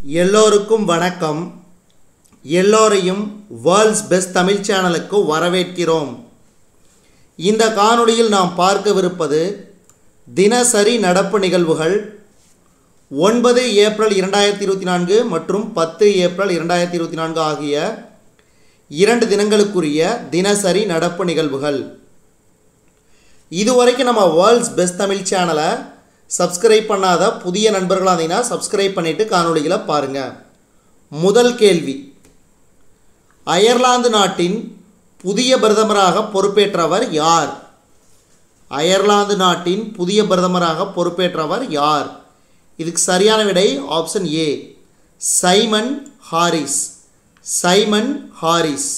எல்லோருக்கும் வணக்கம் எல்லோரையும் வேர்ல்ட்ஸ் பெஸ்ட் தமிழ் சேனலுக்கு வரவேற்கிறோம் இந்த காணொளியில் நாம் பார்க்கவிருப்பது தினசரி நடப்பு நிகழ்வுகள் ஒன்பது ஏப்ரல் இரண்டாயிரத்தி இருபத்தி நான்கு மற்றும் பத்து ஏப்ரல் இரண்டாயிரத்தி இருபத்தி நான்கு ஆகிய இரண்டு தினங்களுக்குரிய தினசரி நடப்பு நிகழ்வுகள் இதுவரைக்கும் நம்ம வேர்ல்ட்ஸ் பெஸ்ட் தமிழ் சேனலை சப்ஸ்கிரைப் பண்ணாத புதிய நண்பர்களாக இருந்தீங்கன்னா சப்ஸ்கிரைப் பண்ணிவிட்டு காணொளிகளை பாருங்கள் முதல் கேள்வி அயர்லாந்து நாட்டின் புதிய பிரதமராக பொறுப்பேற்றவர் யார் அயர்லாந்து நாட்டின் புதிய பிரதமராக பொறுப்பேற்றவர் யார் இதுக்கு சரியான விடை option A Simon Harris Simon Harris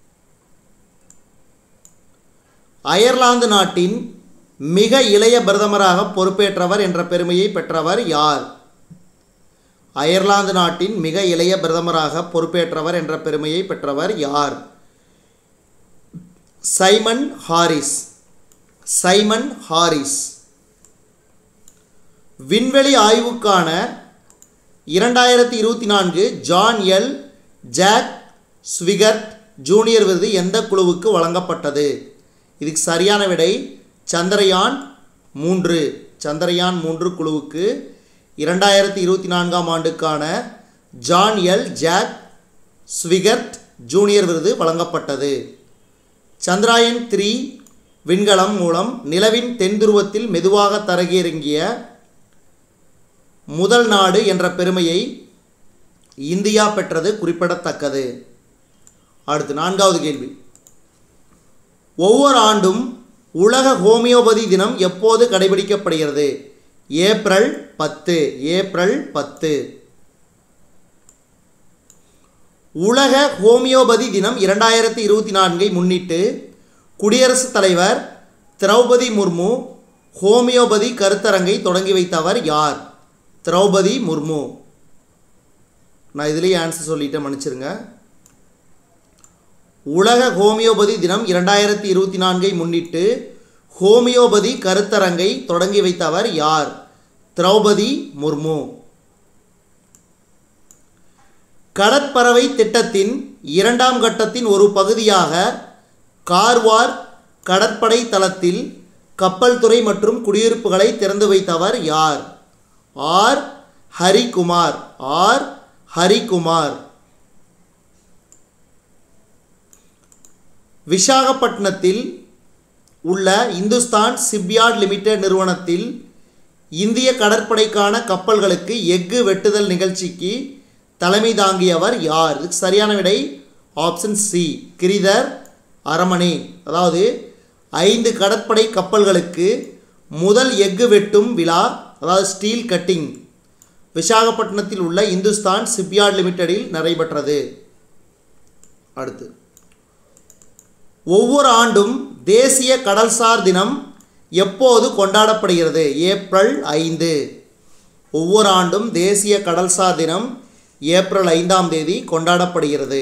Ireland நாட்டின் மிக இளைய பிரதமராக பொறுப்பேற்றவர் என்ற பெருமையை பெற்றவர் யார் அயர்லாந்து நாட்டின் மிக இளைய பிரதமராக பொறுப்பேற்றவர் என்ற பெருமையை பெற்றவர் யார் சைமன் ஹாரிஸ் சைமன் ஹாரிஸ் விண்வெளி ஆய்வுக்கான இரண்டாயிரத்தி இருபத்தி நான்கு John L Jack Swigert Junior விருது எந்த குழுவுக்கு வழங்கப்பட்டது இதுக்கு சரியான விடை சந்திரயான் மூன்று சந்திரயான் மூன்று குழுவுக்கு இரண்டாயிரத்தி இருபத்தி நான்காம் ஆண்டுக்கான John L Jack Swigert Junior விருது வழங்கப்பட்டது சந்திராயன் த்ரீ விண்கலம் மூலம் நிலவின் தென் துருவத்தில் மெதுவாக தரகிறங்கிய முதல் நாடு என்ற பெருமையை இந்தியா பெற்றது குறிப்பிடத்தக்கது அடுத்து நான்காவது கேள்வி ஒவ்வொரு ஆண்டும் உலக ஹோமியோபதி தினம் எப்போது கடைபிடிக்கப்படுகிறது ஏப்ரல் பத்து ஏப்ரல் பத்து உலக ஹோமியோபதி தினம் இரண்டாயிரத்தி இருபத்தி நான்கை முன்னிட்டு குடியரசுத் தலைவர் திரௌபதி முர்மு ஹோமியோபதி கருத்தரங்கை தொடங்கி வைத்தவர் யார் திரௌபதி முர்மு நான் இதுலேயே ஆன்சர் சொல்லிட்டேன் மன்னிச்சிருங்க உலக ஹோமியோபதி தினம் இரண்டாயிரத்தி இருபத்தி நான்கை முன்னிட்டு ஹோமியோபதி கருத்தரங்கை தொடங்கி வைத்தவர் யார் திரௌபதி முர்மு கடற்பறவை திட்டத்தின் இரண்டாம் கட்டத்தின் ஒரு பகுதியாக கார்வார் கடற்படை தளத்தில் கப்பல் துறை மற்றும் குடியிருப்புகளை திறந்து வைத்தவர் யார் ஆர் ஹரிகுமார் ஆர் ஹரிகுமார் விசாகப்பட்டினத்தில் உள்ள இந்துஸ்தான் சிப்யார்ட் லிமிடெட் நிறுவனத்தில் இந்திய கடற்படைக்கான கப்பல்களுக்கு எஃகு வெட்டுதல் நிகழ்ச்சிக்கு தலைமை தாங்கியவர் யார் இதுக்கு சரியான விடை ஆப்ஷன் சி கிரிதர் அரமணே அதாவது ஐந்து கடற்படை கப்பல்களுக்கு முதல் எஃகு வெட்டும் விழா அதாவது ஸ்டீல் கட்டிங் விசாகப்பட்டினத்தில் உள்ள இந்துஸ்தான் சிப்யார்ட் லிமிடெடில் நடைபெற்றது அடுத்து ஒவ்வொரு ஆண்டும் தேசிய கடல்சார் தினம் எப்போது கொண்டாடப்படுகிறது ஏப்ரல் ஐந்து ஒவ்வொரு ஆண்டும் தேசிய கடல்சார் தினம் ஏப்ரல் ஐந்தாம் தேதி கொண்டாடப்படுகிறது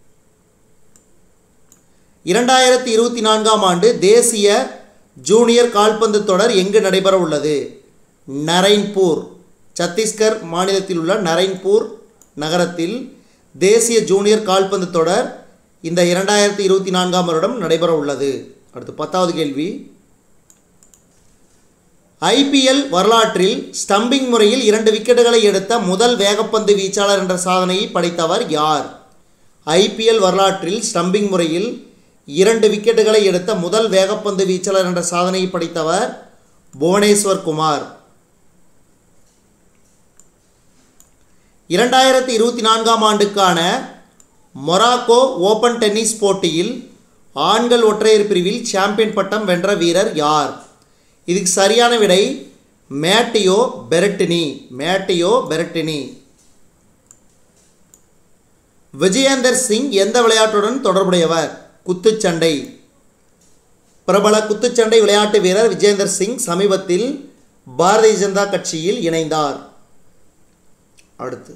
இரண்டாயிரத்தி இருபத்தி நான்காம் ஆண்டு தேசிய ஜூனியர் கால்பந்து தொடர் எங்கு நடைபெற உள்ளது நரைன்பூர் சத்தீஸ்கர் மாநிலத்தில் உள்ள நரைன்பூர் நகரத்தில் தேசிய ஜூனியர் கால்பந்து தொடர் இந்த இரண்டாயிரத்தி இருபத்தி நான்காம் வருடம் நடைபெற உள்ளது அடுத்து பத்தாவது கேள்வி ஐபிஎல் வரலாற்றில் ஸ்டம்பிங் முறையில் இரண்டு விக்கெட்டுகளை எடுத்த முதல் வேகப்பந்து வீச்சாளர் என்ற சாதனையை படைத்தவர் யார் ஐபிஎல் வரலாற்றில் ஸ்டம்பிங் முறையில் இரண்டு விக்கெட்டுகளை எடுத்த முதல் வேகப்பந்து வீச்சாளர் என்ற சாதனையை படைத்தவர் புவனேஸ்வர் குமார் இரண்டாயிரத்தி இருபத்தி நான்காம் ஆண்டுக்கான மொராக்கோ ஓபன் டென்னிஸ் போட்டியில் ஆண்கள் ஒற்றையர் பிரிவில் சாம்பியன் பட்டம் வென்ற வீரர் யார் இதுக்கு சரியான விடை Matteo Berrettini Matteo Berrettini Vijender Singh எந்த விளையாட்டுடன் தொடர்புடையவர் குத்துச்சண்டை பிரபல குத்துச்சண்டை விளையாட்டு வீரர் விஜேந்தர் சிங் சமீபத்தில் பாரதிய ஜனதா கட்சியில் இணைந்தார் அடுத்து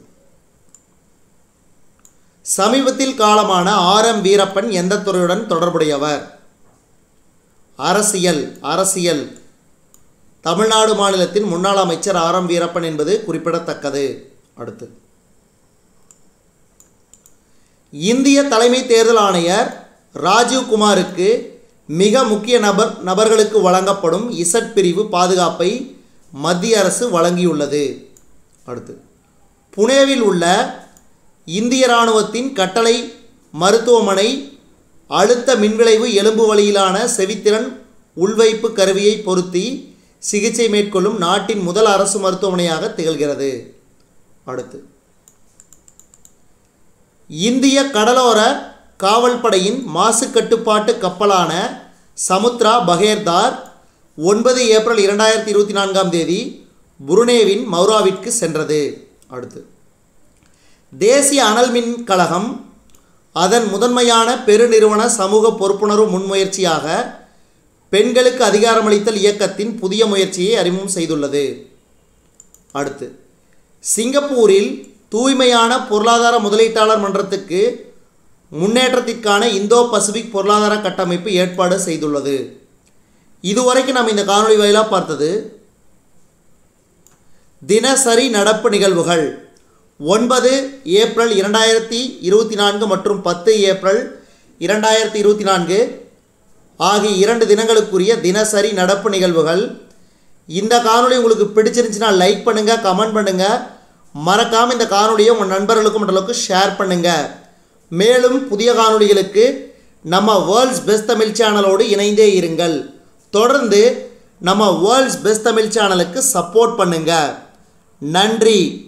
சமீபத்தில் காலமான ஆர் எம் வீரப்பன் எந்த துறையுடன் தொடர்புடையவர் அரசியல் அரசியல் தமிழ்நாடு மாநிலத்தின் முன்னாள் அமைச்சர் ஆர் எம் வீரப்பன் என்பது குறிப்பிடத்தக்கது அடுத்து இந்திய தலைமை தேர்தல் ஆணையர் ராஜீவ் குமாருக்கு மிக முக்கிய நபர் நபர்களுக்கு வழங்கப்படும் இசட் பிரிவு பாதுகாப்பை மத்திய அரசு வழங்கியுள்ளது அடுத்து புனேவில் உள்ள இந்திய இராணுவத்தின் கட்டளை மருத்துவமனை அழுத்த மின்விளைவு எலும்பு வழியிலான செவித்திறன் உள்வைப்பு கருவியை பொருத்தி சிகிச்சை மேற்கொள்ளும் நாட்டின் முதல் அரசு மருத்துவமனையாக திகழ்கிறது அடுத்து இந்திய கடலோர காவல்படையின் மாசு கட்டுப்பாட்டு கப்பலான சமுத்ரா பகேர்தார் ஒன்பது ஏப்ரல் இரண்டாயிரத்தி இருபத்தி நான்காம் தேதி புருனேவின் மௌராவிற்கு சென்றது அடுத்து தேசிய அனல் மின் கழகம் அதன் முதன்மையான பெருநிறுவன சமூக பொறுப்புணர்வு முன்முயற்சியாக பெண்களுக்கு அதிகாரமளித்தல் இயக்கத்தின் புதிய முயற்சியை அறிமுகம் செய்துள்ளது அடுத்து சிங்கப்பூரில் தூய்மையான பொருளாதார முதலீட்டாளர் மன்றத்துக்கு முன்னேற்றத்திற்கான இந்தோ பசிபிக் பொருளாதார கட்டமைப்பு ஏற்பாடு செய்துள்ளது இதுவரைக்கும் நம்ம இந்த காணொளி வாயிலாக பார்த்தது தினசரி நடப்பு நிகழ்வுகள் ஒன்பது ஏப்ரல் இரண்டாயிரத்தி இருபத்தி நான்கு மற்றும் பத்து ஏப்ரல் இரண்டாயிரத்தி இருபத்தி நான்கு ஆகிய இரண்டு தினங்களுக்குரிய தினசரி நடப்பு நிகழ்வுகள் இந்த காணொளி உங்களுக்கு பிடிச்சிருந்துச்சுன்னா லைக் பண்ணுங்கள் கமெண்ட் பண்ணுங்கள் மறக்காமல் இந்த காணொளியை உங்கள் நண்பர்களுக்கும் மற்றளவுக்கு ஷேர் பண்ணுங்கள் மேலும் புதிய காணொளிகளுக்கு நம்ம வேர்ல்ட்ஸ் பெஸ்ட் தமிழ் சேனலோடு இணைந்தே இருங்கள் தொடர்ந்து நம்ம வேர்ல்ட்ஸ் பெஸ்ட் தமிழ் சேனலுக்கு சப்போர்ட் பண்ணுங்கள் நன்றி